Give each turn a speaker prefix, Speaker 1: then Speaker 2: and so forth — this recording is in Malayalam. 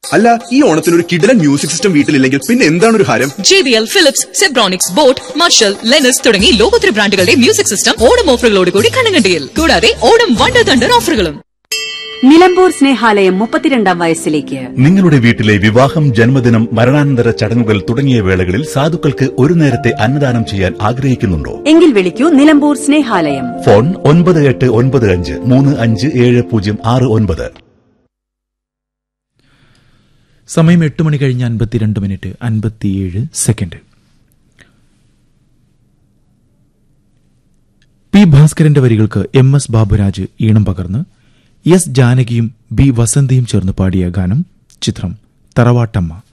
Speaker 1: അല്ല ഈ ഓണത്തിന് ഒരു കിടിലൻ മ്യൂസിക് സിസ്റ്റം വീട്ടിലില്ലെങ്കിൽ പിന്നെ എന്താണ് ഒരു ഹരം
Speaker 2: J B L Philips Zebronics Boat Marshall ലെനസ് തുടങ്ങി ലോകോത്തര ബ്രാൻഡുകളുടെ മ്യൂസിക് സിസ്റ്റം ഓണം ഓഫറുകളോട് കൂടി കണ്ണങ്കണ്ടിയിൽ കൂടാതെ ഓണം വണ്ടർ തണ്ടർ ഓഫറുകളും
Speaker 3: നിലമ്പൂർ സ്നേഹാലയം മുപ്പത്തിരണ്ടാം വയസ്സിലേക്ക്
Speaker 4: നിങ്ങളുടെ വീട്ടിലെ വിവാഹം ജന്മദിനം മരണാനന്തര ചടങ്ങുകൾ തുടങ്ങിയ വേളകളിൽ സാധുക്കൾക്ക് ഒരു നേരത്തെ അന്നദാനം ചെയ്യാൻ ആഗ്രഹിക്കുന്നുണ്ടോ
Speaker 3: എങ്കിൽ വിളിക്കൂ നിലമ്പൂർ സ്നേഹാലയം
Speaker 4: ഫോൺ ഒൻപത് എട്ട് ഒൻപത് അഞ്ച് മൂന്ന് അഞ്ച് ഏഴ് പൂജ്യം ആറ് ഒൻപത്
Speaker 5: സമയം എട്ട് മണി കഴിഞ്ഞ് അൻപത്തിരണ്ട് മിനിറ്റ് അൻപത്തിയേഴ് സെക്കൻഡ് പി ഭാസ്കരന്റെ വരികൾക്ക് എം എസ് ബാബുരാജ് ഈണം പകർന്ന് എസ് ജാനകിയും ബി വസന്തിയും ചേർന്ന് പാടിയ ഗാനം ചിത്രം തറവാട്ടമ്മ